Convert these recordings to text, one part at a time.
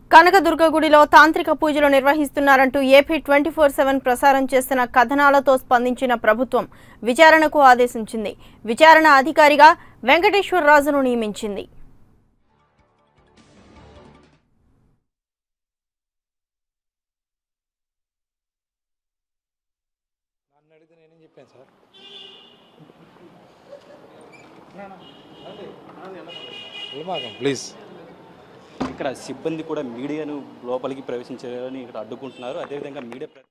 కనకదుర్గ గుడిలో తాంత్రిక పూజలు నిర్వహిస్తున్నారంటూ ఏపీ ట్వంటీ ఫోర్ సెవెన్ ప్రసారం చేస్తున్న కథనాలతో స్పందించిన ప్రభుత్వం విచారణకు ఆదేశించింది విచారణ అధికారిగా వెంకటేశ్వరరాజును నియమించింది నన్ను అడిగితే నేనేం చెప్పాను సార్ వెళ్ళమాకం ప్లీజ్ ఇక్కడ సిబ్బంది కూడా మీడియాను లోపలికి ప్రవేశించాలని ఇక్కడ అడ్డుకుంటున్నారు అదేవిధంగా మీడియా ప్ర-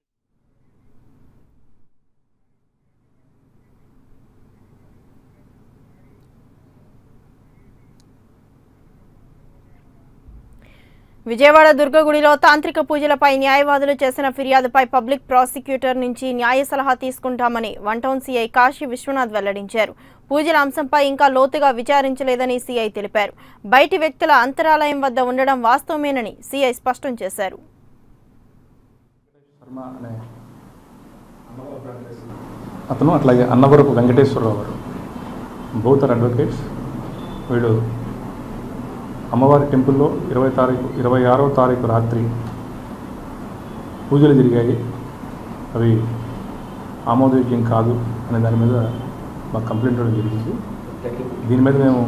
విజయవాడ దుర్గగుడిలో తాంత్రిక పూజలపై న్యాయవాదులు చేసిన ఫిర్యాదుపై పబ్లిక్ ప్రాసిక్యూటర్ నుంచి న్యాయ సలహా తీసుకుంటామని one town CI Kashi Vishwanath వెల్లడించారు పూజల అంశంపై ఇంకా లోతుగా విచారించలేదని సీఐ తెలిపారు బయటి వ్యక్తుల అంతరాలయం వద్ద ఉండడం వాస్తవమేనని సీఐ స్పష్టం చేశారు శర్మ అనే అతను అట్లాగే అన్నవరపు వెంకటేశ్వరరావు గారు బౌత్ ఆర్ అడ్వకేట్స్ వీడు అమ్మవారి టెంపుల్లో ఇరవై తారీఖు ఇరవై ఆరో తారీఖు రాత్రి పూజలు జరిగాయి అవి ఆమోదయోగ్యం కాదు అనే దాని మీద మాకు కంప్లైంట్ ఇవ్వడం జరిగింది దీని మీద మేము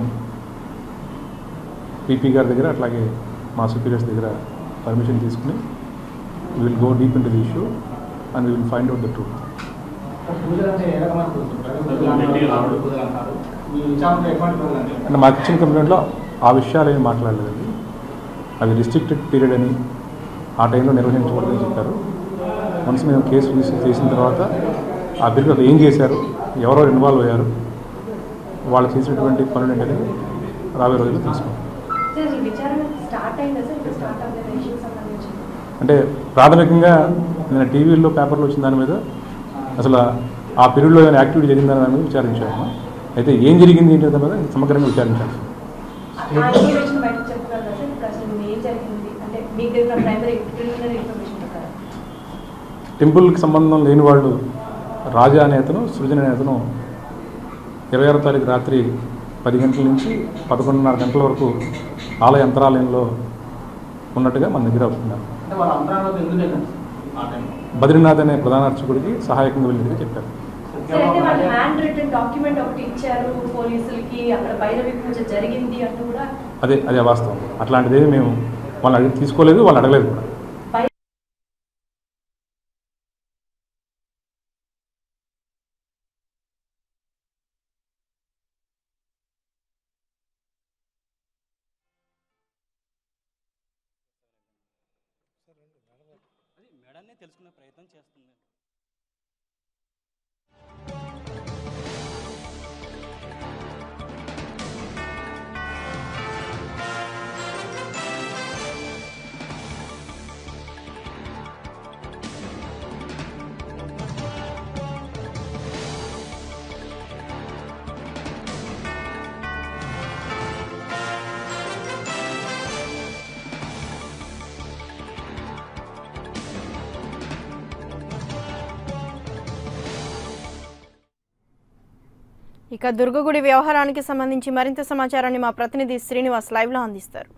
పీపీ గారి దగ్గర అట్లాగే మా సుపీరియర్స్ దగ్గర పర్మిషన్ తీసుకుని we will go deep into the issue and we will find out the truth. అంటే మాకు ఇచ్చిన కంప్లైంట్లో ఆ విషయాలు ఏమి మాట్లాడలేదండి అది రిస్ట్రిక్టెడ్ పీరియడ్ అని ఆ టైంలో నిర్వహించకూడదని చెప్పారు వన్స్ మేము కేసు రిజిస్టర్ చేసిన తర్వాత ఆ పీరియడ్ ఏం చేశారు ఎవరెవరు ఇన్వాల్వ్ అయ్యారు వాళ్ళు చేసినటువంటి పనులు ఏంటనేది రాబోయే రోజుల్లో తెలుసుకుంటాం సార్ ఈ విచారణ స్టార్ట్ అయిందా సార్ ఇప్పుడు స్టార్ట్ అవ్వలేదు ఇష్యూకి సంబంధించి అంటే ప్రాథమికంగా నేను టీవీల్లో పేపర్లో వచ్చిన దాని మీద అసలు ఆ పీరియడ్లో ఏమైనా యాక్టివిటీ జరిగిందని దాని మీద విచారించాము అయితే ఏం జరిగింది ఏంటి దాని మీద సమగ్రంగా విచారించాలి ఆ ఇన్ఫర్మేషన్ బయటకు చెప్తున్నారు సార్ ఇప్పుడు అసలు ఏం జరిగింది అంటే మీకు దగ్గర ప్రైమరీ ప్రిలిమినరీ ఇన్ఫర్మేషన్ ప్రకారం టెంపుల్కి సంబంధం లేని వాళ్ళు రాజా అనే అతను సృజన అనే అతను ఇరవై ఆరో తారీఖు రాత్రి పది గంటల నుంచి పదకొండున్నర గంటల వరకు ఆలయ అంతరాలయంలో ఉన్నట్టుగా మన దగ్గర అవుతున్నారు అంటే వాళ్ళ అంతరాలు ఎందుకు వెళ్ళారు ఆ టైంలో బద్రీనాథ్ అనే ప్రధాన అర్చకుడికి సహాయకంగా వెళ్ళినట్టుగా చెప్పారు సార్ అయితే వాళ్ళు హ్యాండ్ రిటర్న్ డాక్యుమెంట్ ఒకటి ఇచ్చారు పోలీసులకి అక్కడ భైరవి పూజ జరిగింది అంటూ కూడా అదే అదే వాస్తవం అట్లాంటిది మేము వాళ్ళని అడిగి తీసుకోలేదు వాళ్ళు అడగలేదు కూడా బై అది మేడాన్నే తెలుసుకునే ప్రయత్నం చేస్తుంది ఇక దుర్గగుడి వ్యవహారానికి సంబంధించి మరింత సమాచారాన్ని మా ప్రతినిధి శ్రీనివాస్ లైవ్లో అందిస్తారు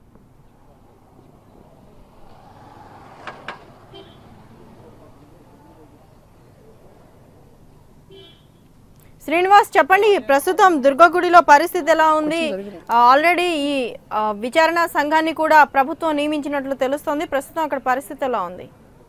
శ్రీనివాస్ చెప్పండి ప్రస్తుతం దుర్గగుడిలో పరిస్థితి ఎలా ఉంది ఆ, ఆల్రెడీ ఈ ఆ, విచారణ సంఘాన్ని కూడా ప్రభుత్వం నియమించినట్లు తెలుస్తోంది ప్రస్తుతం అక్కడ పరిస్థితి ఎలా ఉంది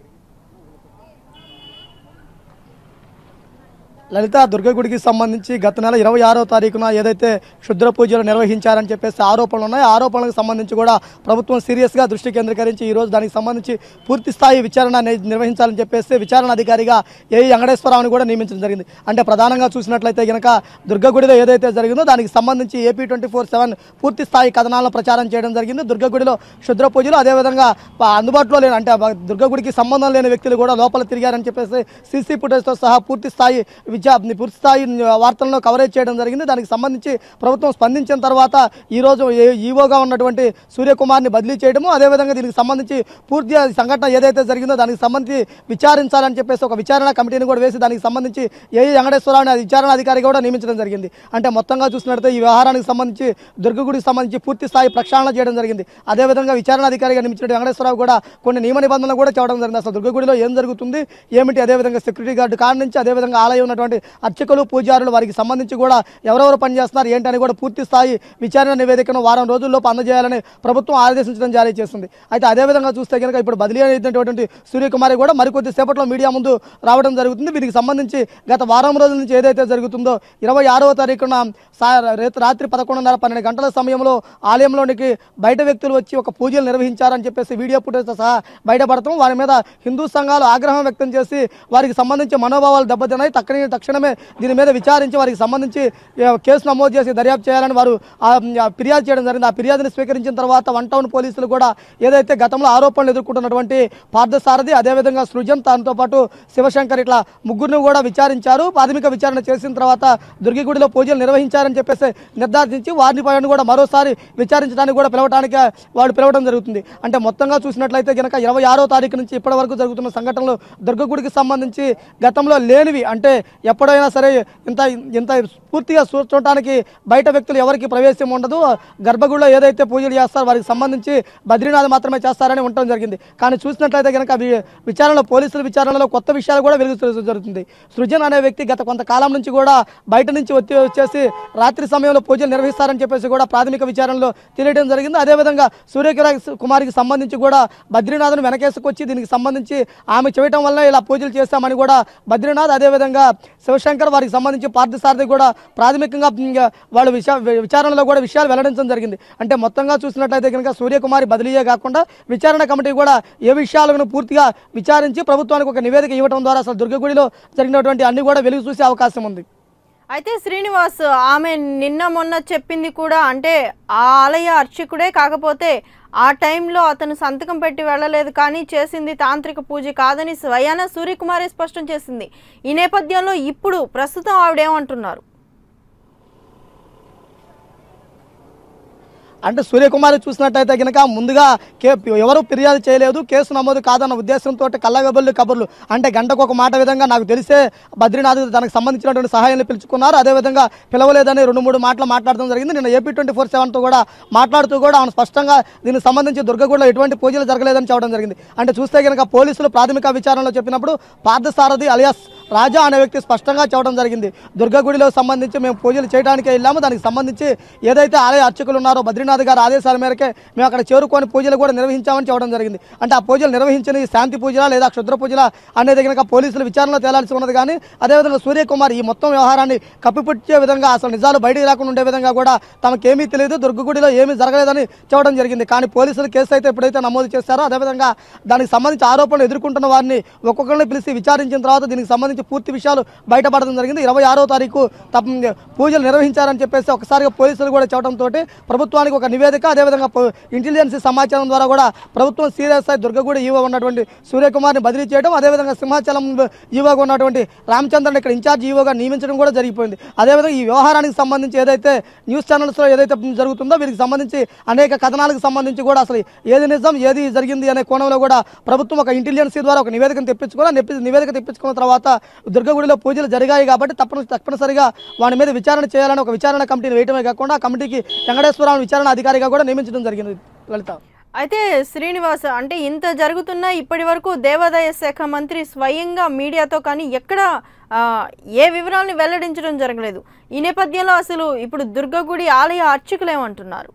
లలిత దుర్గగుడికి సంబంధించి గత నెల ఇరవై ఆరో తారీఖున ఏదైతే క్షుద్ర పూజలు నిర్వహించారని చెప్పేసి ఆరోపణలు ఉన్నాయి ఆ ఆరోపణలకు సంబంధించి కూడా ప్రభుత్వం సీరియస్గా దృష్టి కేంద్రీకరించి ఈ రోజు దానికి సంబంధించి పూర్తి స్థాయి విచారణ ని- నిర్వహించాలని చెప్పేసి విచారణ అధికారిగా ఏ వెంకటేశ్వరరావుని కూడా నియమించడం జరిగింది అంటే ప్రధానంగా చూసినట్లయితే కనుక దుర్గగుడిలో ఏదైతే జరిగిందో దానికి సంబంధించి ఏపీ ట్వంటీ ఫోర్ సెవెన్ పూర్తి స్థాయి కథనాలను ప్రచారం చేయడం జరిగింది దుర్గగుడిలో క్షుద్ర పూజలు అదేవిధంగా ప- అందుబాటులో లేని అంటే ఆ దుర్గగుడికి సంబంధం లేని వ్యక్తులు కూడా లోపల తిరిగారని చెప్పేసి సీసీ ఫుటేజ్తో సహా పూర్తి స్థాయి విచా పూర్తి స్థాయి వార్తలను కవరేజ్ చేయడం జరిగింది దానికి సంబంధించి ప్రభుత్వం స్పందించిన తర్వాత ఈరోజు ఏ- ఈవోగా ఉన్నటువంటి సూర్యకుమార్ని బదిలీ చేయడము అదేవిధంగా దీనికి సంబంధించి పూర్తిగా ఈ సంఘటన ఏదైతే జరిగిందో దానికి సంబంధించి విచారించాలని చెప్పేసి ఒక విచారణ కమిటీని కూడా వేసి దానికి సంబంధించి ఏ వెంకటేశ్వరరావుని అది విచారణ అధికారిగా కూడా నియమించడం జరిగింది అంటే మొత్తంగా చూసినట్లయితే ఈ వ్యవహారానికి సంబంధించి దుర్గగుడికి సంబంధించి పూర్తి స్థాయి ప్రక్షాళన చేయడం జరిగింది అదేవిధంగా విచారణ అధికారిగా నియమించిన వెంకటేశ్వరరావు కూడా కొన్ని నియమ నిబంధనలు కూడా చెప్పడం జరిగింది అసలు దుర్గగుడిలో ఏం జరుగుతుంది ఏమిటి అదేవిధంగా సెక్యూరిటీ గార్డు కాడ నుంచి అదేవిధంగా ఆలయం ఉన్నటువంటి అర్చకులు పూజారులు వారికి సంబంధించి కూడా ఎవరెవరు పనిచేస్తున్నారు ఏంటని కూడా పూర్తి స్థాయి విచారణ నివేదికను వారం రోజుల్లోపు అందజేయాలని ప్రభుత్వం ఆదేశించడం జారీ చేస్తుంది అయితే అదేవిధంగా చూస్తే కనుక ఇప్పుడు బదిలీ అయినటువంటి సూర్యకుమారి కూడా మరికొద్ది సేపట్లో మీడియా ముందు రావడం జరుగుతుంది దీనికి సంబంధించి గత వారం రోజుల నుంచి ఏదైతే జరుగుతుందో ఇరవై ఆరవ తారీఖున సా- రేత- రాత్రి పదకొండున్నర పన్నెండు గంటల సమయంలో ఆలయంలోనికి బయట వ్యక్తులు వచ్చి ఒక పూజలు నిర్వహించారని చెప్పేసి వీడియో ఫుటేజ్తో సహా బయటపడతాం వారి మీద హిందూ సంఘాలు ఆగ్రహం వ్యక్తం చేసి వారికి సంబంధించి మనోభావాలు దెబ్బతిన్నాయి తక్షణ తక్షణమే దీని మీద విచారించి వారికి సంబంధించి ఏ, కేసు నమోదు చేసి దర్యాప్తు చేయాలని వారు ఆ, ఆ, ఫిర్యాదు చేయడం జరిగింది ఆ ఫిర్యాదుని స్వీకరించిన తర్వాత వన్ టౌన్ పోలీసులు కూడా ఏదైతే గతంలో ఆరోపణలు ఎదుర్కొంటున్నటువంటి పార్థసారథి అదేవిధంగా సృజన్ దాంతో పాటు శివశంకర్ ఇట్లా ముగ్గురిని కూడా విచారించారు ప్రాథమిక విచారణ చేసిన తర్వాత దుర్గిగుడిలో పూజలు నిర్వహించారని చెప్పేసి నిర్ధారించి వారిని పైన కూడా మరోసారి విచారించడానికి కూడా పిలవడానికి వాడు పిలవడం జరుగుతుంది అంటే మొత్తంగా చూసినట్లయితే కనుక ఇరవై ఆరో తారీఖు నుంచి ఇప్పటి వరకు జరుగుతున్న సంఘటనలు దుర్గగుడికి సంబంధించి గతంలో లేనివి అంటే ఎప్పుడైనా సరే ఇంత ఇంత పూర్తిగా చూ- చూడటానికి బయట వ్యక్తులు ఎవరికి ప్రవేశం ఉండదు గర్భగుడిలో ఏదైతే పూజలు చేస్తారో వారికి సంబంధించి బద్రీనాథ్ మాత్రమే చేస్తారని ఉండటం జరిగింది కానీ చూసినట్లయితే కనుక వి- విచారణలో పోలీసుల విచారణలో కొత్త విషయాలు కూడా వెలుగు చూ- జరుగుతుంది సృజన్ అనే వ్యక్తి గత కొంతకాలం నుంచి కూడా బయట నుంచి వచ్చి వచ్చేసి రాత్రి సమయంలో పూజలు నిర్వహిస్తారని చెప్పేసి కూడా ప్రాథమిక విచారణలో తెలియడం జరిగింది అదేవిధంగా సూర్యకిర కుమారికి సంబంధించి కూడా బద్రీనాథ్ను వెనకేసుకొచ్చి దీనికి సంబంధించి ఆమె చేయటం వల్ల ఇలా పూజలు చేస్తామని కూడా బద్రీనాథ్ అదేవిధంగా శివశంకర్ వారికి సంబంధించి పార్థసారథి కూడా ప్రాథమికంగా ఇంకా వాళ్ళు విచా విచారణలో కూడా విషయాలు వెల్లడించడం జరిగింది అంటే మొత్తంగా చూసినట్లయితే కనుక సూర్యకుమారి బదిలీయే కాకుండా విచారణ కమిటీ కూడా ఏ విషయాలను పూర్తిగా విచారించి ప్రభుత్వానికి ఒక నివేదిక ఇవ్వడం ద్వారా అసలు దుర్గగుడిలో జరిగినటువంటి అన్ని కూడా వెలుగు చూసే అవకాశం ఉంది అయితే శ్రీనివాస్ ఆమె నిన్న మొన్న చెప్పింది కూడా అంటే ఆ ఆలయ అర్చకుడే కాకపోతే ఆ టైంలో అతను సంతకం పెట్టి వెళ్ళలేదు కానీ చేసింది తాంత్రిక పూజ కాదని స్వయాన సూర్యకుమారే స్పష్టం చేసింది ఈ నేపథ్యంలో ఇప్పుడు ప్రస్తుతం ఆవిడేమంటున్నారు అంటే సూర్యకుమారి చూసినట్టయితే కనుక ముందుగా కే ఎవరు ఫిర్యాదు చేయలేదు కేసు నమోదు కాదన్న ఉద్దేశంతో కల్లగబల్లి కబుర్లు అంటే గంటకు ఒక మాట విధంగా నాకు తెలిసే బద్రీనాథ్ తనకు సంబంధించినటువంటి సహాయాన్ని పిలుచుకున్నారు అదేవిధంగా పిలవలేదని రెండు మూడు మాటలు మాట్లాడడం జరిగింది నిన్న ఏపీ ట్వంటీ ఫోర్ సెవెన్తో కూడా మాట్లాడుతూ కూడా ఆమె స్పష్టంగా దీనికి సంబంధించి దుర్గగూడలో ఎటువంటి పూజలు జరగలేదని చెప్పడం జరిగింది అంటే చూస్తే కనుక పోలీసులు ప్రాథమిక విచారణలో చెప్పినప్పుడు పార్థసారథి అలియాస్ రాజా అనే వ్యక్తి స్పష్టంగా చెప్పడం జరిగింది దుర్గగుడిలో సంబంధించి మేము పూజలు చేయడానికి వెళ్ళాము దానికి సంబంధించి ఏదైతే ఆలయ అర్చకులు ఉన్నారో బద్రీనాథ్ గారి ఆదేశాల మేరకే మేము అక్కడ చేరుకొని పూజలు కూడా నిర్వహించామని చెప్పడం జరిగింది అంటే ఆ పూజలు నిర్వహించిన ఈ శాంతి పూజలా లేదా క్షుద్ర పూజలా అనేది కనుక పోలీసులు విచారణలో తేలాల్సి ఉన్నది కానీ అదేవిధంగా సూర్యకుమార్ ఈ మొత్తం వ్యవహారాన్ని కప్పిపుచ్చే విధంగా అసలు నిజాలు బయటికి రాకుండా ఉండే విధంగా కూడా తమకేమీ తెలియదు దుర్గగుడిలో ఏమీ జరగలేదని చెప్పడం జరిగింది కానీ పోలీసులు కేసు అయితే ఎప్పుడైతే నమోదు చేస్తారో అదేవిధంగా దానికి సంబంధించి ఆరోపణలు ఎదుర్కొంటున్న వారిని ఒక్కొక్కరిని పిలిచి విచారించిన తర్వాత దీనికి సంబంధించి పూర్తి విషయాలు బయటపడడం జరిగింది ఇరవై ఆరో తారీఖు తప్ప పూజలు నిర్వహించారని చెప్పేసి ఒకసారిగా పోలీసులు కూడా చెప్పడంతో ప్రభుత్వానికి ఒక నివేదిక అదేవిధంగా పో- ఇంటెలిజెన్స్ సమాచారం ద్వారా కూడా ప్రభుత్వం సీరియస్ అయి దుర్గగూడ ఈవో ఉన్నటువంటి సూర్యకుమార్ని బదిలీ చేయడం అదేవిధంగా సింహాచలం ఈవోగా ఉన్నటువంటి రామచంద్రన్ ఇక్కడ ఇన్ఛార్జ్ ఈవోగా నియమించడం కూడా జరిగిపోయింది అదేవిధంగా ఈ వ్యవహారానికి సంబంధించి ఏదైతే న్యూస్ ఛానల్స్లో ఏదైతే జరుగుతుందో వీరికి సంబంధించి అనేక కథనాలకు సంబంధించి కూడా అసలు ఏది నిజం ఏది జరిగింది అనే కోణంలో కూడా ప్రభుత్వం ఒక ఇంటెలిజెన్స్ ద్వారా ఒక నివేదికను తెప్పించుకుని నెప్పి- నివేదిక తెప్పించుకున్న తర్వాత దుర్గగుడిలో పూజలు జరిగాయి కాబట్టి తప్పని తప్పనిసరిగా వాడి మీద విచారణ చేయాలని ఒక విచారణ కమిటీని వేయటమే కాకుండా ఆ కమిటీకి వెంకటేశ్వరరావు విచారణ అధికారిగా కూడా నియమించడం జరిగింది లలిత అయితే శ్రీనివాస్ అంటే ఇంత జరుగుతున్నా ఇప్పటి వరకు దేవాదాయ శాఖ మంత్రి స్వయంగా మీడియాతో కానీ ఎక్కడ ఆ, ఏ వివరాలను వెల్లడించడం జరగలేదు ఈ నేపథ్యంలో అసలు ఇప్పుడు దుర్గగుడి ఆలయ అర్చకులు ఏమంటున్నారు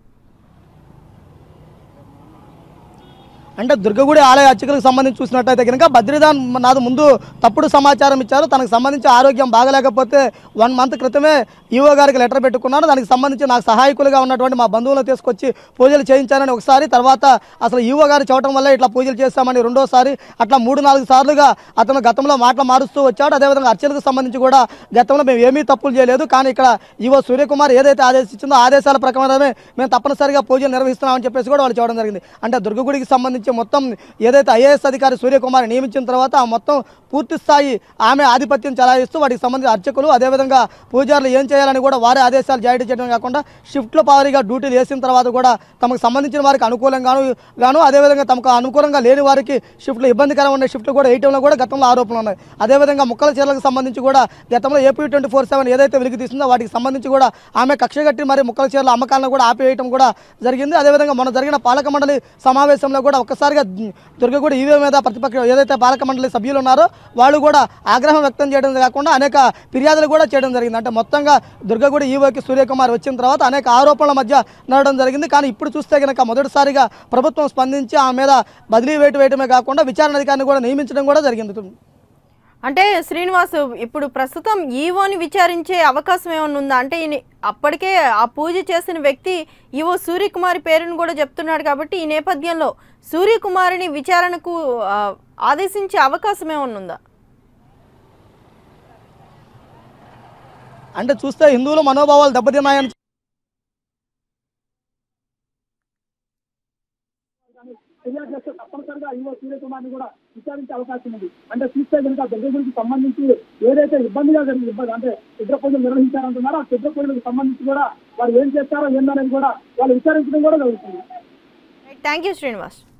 అంటే దుర్గగుడి ఆలయ అర్చకులకు సంబంధించి చూసినట్టయితే కనుక బద్రీదాన్ నాదు ముందు తప్పుడు సమాచారం ఇచ్చారు తనకు సంబంధించి ఆరోగ్యం బాగలేకపోతే వన్ మంత్ క్రితమే ఈవో గారికి లెటర్ పెట్టుకున్నాను దానికి సంబంధించి నాకు సహాయకులుగా ఉన్నటువంటి మా బంధువులను తీసుకొచ్చి పూజలు చేయించానని ఒకసారి తర్వాత అసలు ఈవో గారు చెప్పడం వల్ల ఇట్లా పూజలు చేస్తామని రెండోసారి అట్లా మూడు నాలుగు సార్లుగా అతను గతంలో మాటలు మారుస్తూ వచ్చాడు అదేవిధంగా అర్చనకు సంబంధించి కూడా గతంలో మేము ఏమీ తప్పులు చేయలేదు కానీ ఇక్కడ ఈవో సూర్యకుమార్ ఏదైతే ఆదేశించిందో ఆదేశాల ప్రకారమే మేము తప్పనిసరిగా పూజలు నిర్వహిస్తున్నామని చెప్పేసి కూడా వాళ్ళు చెప్పడం జరిగింది అంటే దుర్గగుడికి సంబంధించి సంబంధించి మొత్తం ఏదైతే ఐఏఎస్ అధికారి సూర్యకుమార్ నియమించిన తర్వాత ఆ మొత్తం పూర్తి స్థాయి ఆమె ఆధిపత్యం చెలాయిస్తూ వాటికి సంబంధించిన అర్చకులు అదేవిధంగా పూజారులు ఏం చేయాలని కూడా వారే ఆదేశాలు జారీ చేయడం కాకుండా షిఫ్ట్లో పారిగా డ్యూటీలు వేసిన తర్వాత కూడా తమకు సంబంధించిన వారికి అనుకూలంగాను గాను అదేవిధంగా తమకు అనుకూలంగా లేని వారికి షిఫ్ట్లు ఇబ్బందికరంగా ఉన్న షిఫ్ట్లు కూడా వేయటంలో కూడా గతంలో ఆరోపణలు ఉన్నాయి అదేవిధంగా ముక్కల చీరలకు సంబంధించి కూడా గతంలో ఏపీ ట్వంటీ ఫోర్ సెవెన్ ఏదైతే వెలికి తీసిందో వాటికి సంబంధించి కూడా ఆమె కక్ష కట్టి మరి ముక్కల చీరల అమ్మకాలను కూడా ఆపివేయటం కూడా జరిగింది అదేవిధంగా మొన్న జరిగిన పాలక మండలి సమావేశంలో కూడా ఒక్కసారిగా దుర్గగూడ ఈవీ మీద ప్రతిపక్ష ఏదైతే పాలక మండలి సభ్యులు ఉన్నారో వాళ్ళు కూడా ఆగ్రహం వ్యక్తం చేయడం కాకుండా అనేక ఫిర్యాదులు కూడా చేయడం జరిగింది అంటే మొత్తంగా దుర్గగూడ ఈవోకి సూర్యకుమార్ వచ్చిన తర్వాత అనేక ఆరోపణల మధ్య నడవడం జరిగింది కానీ ఇప్పుడు చూస్తే కనుక మొదటిసారిగా ప్రభుత్వం స్పందించి ఆమె మీద బదిలీ వేటు వేయడమే కాకుండా విచారణ అధికారిని కూడా నియమించడం కూడా జరిగింది అంటే శ్రీనివాస్ ఇప్పుడు ప్రస్తుతం ఈవోని విచారించే అవకాశం ఏమైనా ఉందా అంటే ఈయన అప్పటికే ఆ పూజ చేసిన వ్యక్తి ఈవో సూర్యకుమారి పేరును కూడా చెప్తున్నాడు కాబట్టి ఈ నేపథ్యంలో సూర్యకుమారిని విచారణకు ఆ, ఆదేశించే అవకాశం ఏమైనా ఉందా అంటే చూస్తే హిందువుల మనోభావాలు దెబ్బతిన్నాయని ఫిర్యాదు చేస్తే తప్పనిసరిగా ఈవో సూర్యకుమార్ని కూడా విచారించే అవకాశం ఉంది అంటే చూస్తే కనుక దగ్గర గురించి సంబంధించి ఏదైతే ఇబ్బందిగా జరిగింది ఇబ్బంది అంటే క్షుద్ర పూజలు నిర్వహించారంటున్నారో ఆ క్షుద్ర పూజలకు సంబంధించి కూడా వారు ఏం చేస్తారో ఏందనేది కూడా వాళ్ళు విచారించడం కూడా జరుగుతుంది థ్యాంక్ యూ శ్రీనివాస్